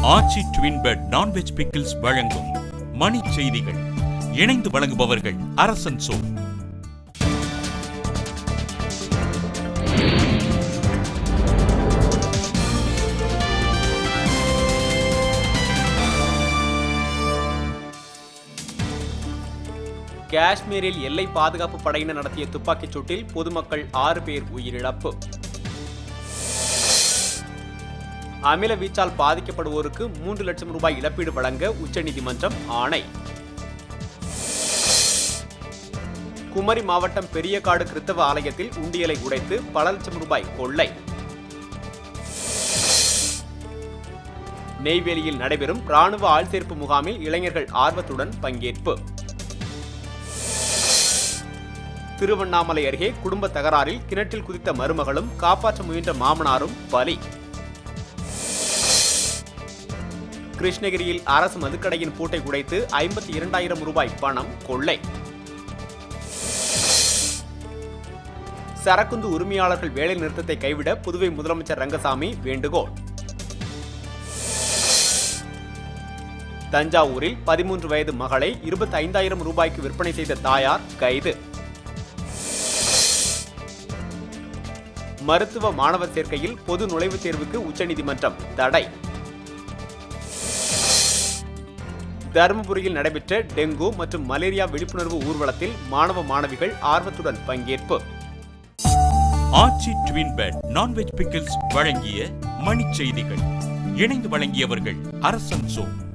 ஆச்சி twin pet non veg pickles வழங்கும் மணி செய்திகள் இணைந்து வழங்குபவர்கள் அரசன் சோ காஷ்மீரில் எல்லை பாதுகாப்பு படையினர் நடத்திய துப்பாக்கிச் சூட்டில் பொதுமக்கள் ஆறு பேர் உயிரிழப்பு அமில வீச்சால் பாதிக்கப்படுவோருக்கு மூன்று லட்சம் ரூபாய் இழப்பீடு வழங்க உச்சநீதிமன்றம் ஆணை குமரி மாவட்டம் பெரியகாடு கிறித்தவ ஆலயத்தில் உண்டியலை உடைத்து பல லட்சம் ரூபாய் கொள்ளை நெய்வேலியில் நடைபெறும் ராணுவ ஆள்சேர்ப்பு முகாமில் இளைஞர்கள் ஆர்வத்துடன் பங்கேற்பு திருவண்ணாமலை அருகே குடும்ப தகராறில் கிணற்றில் குதித்த மருமகளும் காப்பாற்ற முயன்ற மாமனாரும் பலி கிருஷ்ணகிரியில் அரசு மதுக்கடையின் பூட்டை உடைத்து ஐம்பத்தி இரண்டாயிரம் ரூபாய் பணம் கொள்ளை சரக்குந்து உரிமையாளர்கள் வேலை நிறுத்தத்தை கைவிட புதுவை முதலமைச்சர் ரங்கசாமி வேண்டுகோள் தஞ்சாவூரில் பதிமூன்று வயது மகளை இருபத்தி ஐந்தாயிரம் ரூபாய்க்கு விற்பனை செய்த தாயார் கைது மருத்துவ மாணவர் சேர்க்கையில் பொது நுழைவுத் தேர்வுக்கு உச்சநீதிமன்றம் தடை தருமபுரியில் நடைபெற்ற டெங்கு மற்றும் மலேரியா விழிப்புணர்வு ஊர்வலத்தில் மாணவ மாணவிகள் ஆர்வத்துடன் பங்கேற்பு Aachi twin pet non veg pickles வழங்கிய மணி செய்திகள் இணைந்து வழங்கியவர்கள் அரசன் சோ